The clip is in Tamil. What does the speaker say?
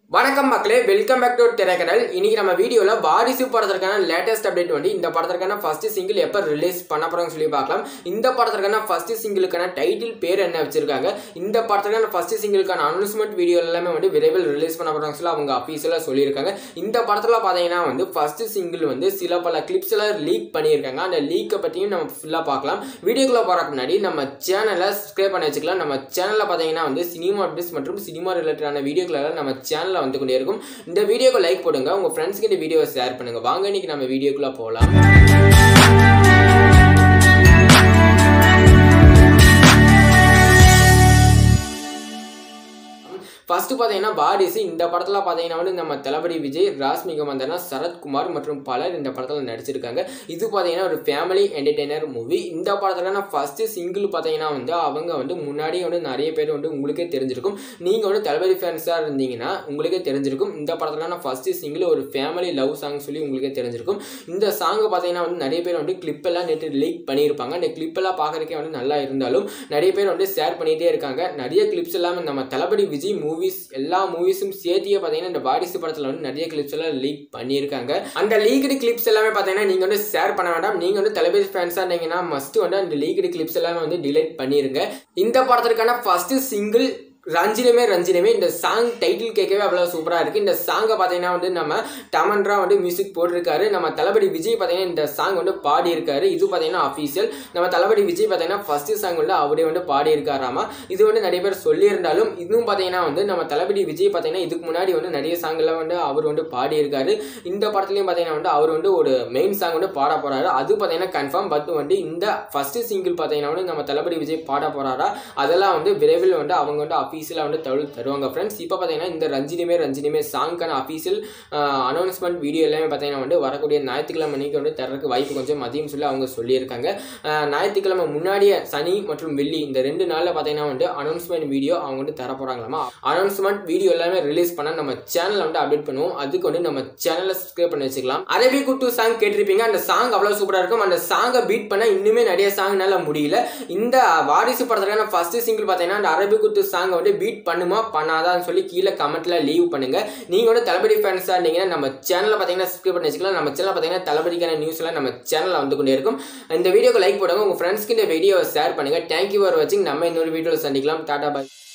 வணக்கம் மக்களே வெல்கம் பேக் டு திரைக்கடல் இன்னைக்கு நம்ம வீடியோவில் வாரிசு படத்திற்கான லேட்டஸ்ட் அப்டேட் வந்து இந்த படத்திற்கான ஃபர்ஸ்ட் சிங்கிள் எப்போ ரிலீஸ் பண்ண போறாங்கன்னு சொல்லி பார்க்கலாம் இந்த படத்திற்கான ஃபர்ஸ்ட் சிங்கிளுக்கான டைட்டில் பேர் என்ன வச்சிருக்காங்க இந்த படத்திற்கான ஃபர்ஸ்ட் சிங்கிளுக்கான அனௌன்ஸ்மெண்ட் வீடியோ எல்லாமே வந்து விரைவில் ரிலீஸ் பண்ண போறாங்க சொல்லி அவங்க அஃபீஷியலாக சொல்லியிருக்காங்க இந்த படத்தில் பார்த்தீங்கன்னா வந்து ஃபர்ஸ்ட் சிங்கிள் வந்து சில பல கிளிப்ஸ் எல்லாம் லீக் பண்ணியிருக்காங்க அந்த லீக்கை பற்றியும் நம்ம ஃபுல்லாக பார்க்கலாம் வீடியோக்குள்ள போகிறக்கு முன்னாடி நம்ம சேனலை சப்ஸ்கிரைப் பண்ணி வச்சுக்கலாம் நம்ம சேனலில் பார்த்தீங்கன்னா வந்து சினிமா அப்டேட்ஸ் மற்றும் சினிமா ரிலேட்டடான வீடியோக்கள் எல்லாம் நம்ம சேனலில் வந்து கொண்டே இருக்கும் இந்த வீடியோக்கு லைக் போடுங்க உங்கள் ஃப்ரெண்ட்ஸ்க்கு இந்த வீடியோவை ஷேர் பண்ணுங்க வாங்க இன்னைக்கு நம்ம வீடியோக்குள்ள போகலாம் ஃபர்ஸ்ட் பார்த்தீங்கன்னா வாரிசு இந்த படத்தில் பார்த்தீங்கன்னா வந்து நம்ம தளபதி விஜய் ராஸ்மிக மந்தனா சரத்குமார் மற்றும் பலர் இந்த படத்தில் நடிச்சிருக்காங்க இது பார்த்தீங்கன்னா ஒரு ஃபேமிலி என்டர்டெய்னர் மூவி இந்த படத்துலனா ஃபர்ஸ்ட் சிங்கிள் பார்த்தீங்கன்னா வந்து அவங்க வந்து முன்னாடியே வந்து நிறைய பேர் வந்து உங்களுக்கே தெரிஞ்சிருக்கும் நீங்கள் வந்து தளபதி ஃபேன்ஸாக இருந்தீங்கன்னா உங்களுக்கே தெரிஞ்சிருக்கும் இந்த படத்துலனா ஃபர்ஸ்ட் சிங்கிள் ஒரு ஃபேமிலி லவ் சாங் சொல்லி உங்களுக்கே தெரிஞ்சிருக்கும் இந்த சாங்கை பார்த்தீங்கன்னா வந்து நிறைய பேர் வந்து கிளிப் எல்லாம் நேற்று லீக் பண்ணியிருப்பாங்க அந்த கிளிப் எல்லாம் பார்க்கறதுக்கே வந்து நல்லா இருந்தாலும் நிறைய பேர் வந்து ஷேர் பண்ணிகிட்டே இருக்காங்க நிறைய கிளிப்ஸ் எல்லாமே நம்ம தளபதி விஜய் மூவிஸ் எல்லா மூவிஸும் சேர்த்தியே பார்த்தீங்கன்னா இந்த வாரிசு படத்தில் வந்து நிறைய கிளிப்ஸ் எல்லாம் லீக் பண்ணியிருக்காங்க அந்த லீக்டு கிளிப்ஸ் எல்லாமே பார்த்தீங்கன்னா நீங்கள் வந்து ஷேர் பண்ண வேண்டாம் நீங்கள் வந்து தளபதி ஃபேன்ஸாக இருந்தீங்கன்னா மஸ்ட் வந்து அந்த லீக்டு கிளிப்ஸ் எல்லாமே வந்து டிலைட் பண்ணிருங்க இந்த படத்திற்கான ஃபர்ஸ்ட் சிங்கிள் ரஞ்சினமே ரஞ்சினமே இந்த சாங் டைட்டில் கேட்கவே அவ்வளோ சூப்பராக இருக்குது இந்த சாங்கை பார்த்தீங்கன்னா வந்து நம்ம டமன்ரா வந்து மியூசிக் போட்டிருக்காரு நம்ம தளபதி விஜய் பார்த்தீங்கன்னா இந்த சாங் வந்து பாடியிருக்காரு இது பார்த்தீங்கன்னா அஃபீஷியல் நம்ம தளபதி விஜய் பார்த்தீங்கன்னா ஃபர்ஸ்ட் சாங் வந்து அவரே வந்து பாடியிருக்காராமா இது வந்து நிறைய பேர் சொல்லியிருந்தாலும் இதுவும் பார்த்தீங்கன்னா வந்து நம்ம தளபதி விஜய் பார்த்தீங்கன்னா இதுக்கு முன்னாடி வந்து நிறைய சாங்கெல்லாம் வந்து அவர் வந்து பாடியிருக்காரு இந்த படத்துலையும் பார்த்தீங்கன்னா வந்து அவர் வந்து ஒரு மெயின் சாங் வந்து பாட போகிறாரு அது பார்த்தீங்கன்னா கன்ஃபார்ம் பட் வந்து இந்த ஃபர்ஸ்ட் சிங்கிள் பார்த்தீங்கன்னா வந்து நம்ம தளபதி விஜய் பாட போகிறாரா அதெல்லாம் வந்து விரைவில் வந்து அவங்க வந்து அஃபீஷியலாக வந்து தகவல் தருவாங்க ஃப்ரெண்ட்ஸ் இப்போ பார்த்தீங்கன்னா இந்த ரஞ்சினிமே ரஞ்சினிமே சாங்க்கான அஃபீஷியல் அனௌன்ஸ்மெண்ட் வீடியோ எல்லாமே பார்த்தீங்கன்னா வந்து வரக்கூடிய ஞாயிற்றுக்கிழமை அன்னைக்கு வந்து தரக்கு வாய்ப்பு கொஞ்சம் மதியம் சொல்லி அவங்க சொல்லியிருக்காங்க ஞாயிற்றுக்கிழமை முன்னாடியே சனி மற்றும் வெள்ளி இந்த ரெண்டு நாளில் பார்த்தீங்கன்னா வந்து அனௌன்ஸ்மெண்ட் வீடியோ அவங்க வந்து தர போகிறாங்களாமா அனௌன்ஸ்மெண்ட் வீடியோ எல்லாமே ரிலீஸ் பண்ண நம்ம சேனலில் வந்து அப்டேட் பண்ணுவோம் அதுக்கு வந்து நம்ம சேனலை சப்ஸ்கிரைப் பண்ணி வச்சுக்கலாம் அரபி குட்டு சாங் கேட்டிருப்பீங்க அந்த சாங் அவ்வளோ சூப்பராக இருக்கும் அந்த சாங்கை பீட் பண்ண இன்னுமே நிறைய சாங்னால முடியல இந்த வாரிசு படத்துக்கான ஃபர்ஸ்ட் சிங்கிள் பார்த்தீங்கன்னா அந்த அரபி குத்து சாங்கை வந்து பீட் பண்ணுமா பண்ணாதான்னு சொல்லி கீழே கமெண்ட்ல லீவ் பண்ணுங்க நீங்க வந்து தளபதி ஃபேன்ஸாக இருந்தீங்கன்னா நம்ம சேனலில் பார்த்தீங்கன்னா சப்ஸ்கிரைப் பண்ணி வச்சுக்கலாம் நம்ம சேனல் பார்த்தீங்கன்னா தளபதிக்கான நியூஸ்லாம் நம்ம சேனலில் வந்து கொண்டே இருக்கும் இந்த வீடியோக்கு லைக் போடுங்க உங்க ஃப்ரெண்ட்ஸ்க்கு இந்த வீடியோவை ஷேர் பண்ணுங்க தேங்க்யூ ஃபார் வாட்சிங் நம்ம இன்னொரு வீடியோவில் சந்திக்கலாம் டாடா பாய்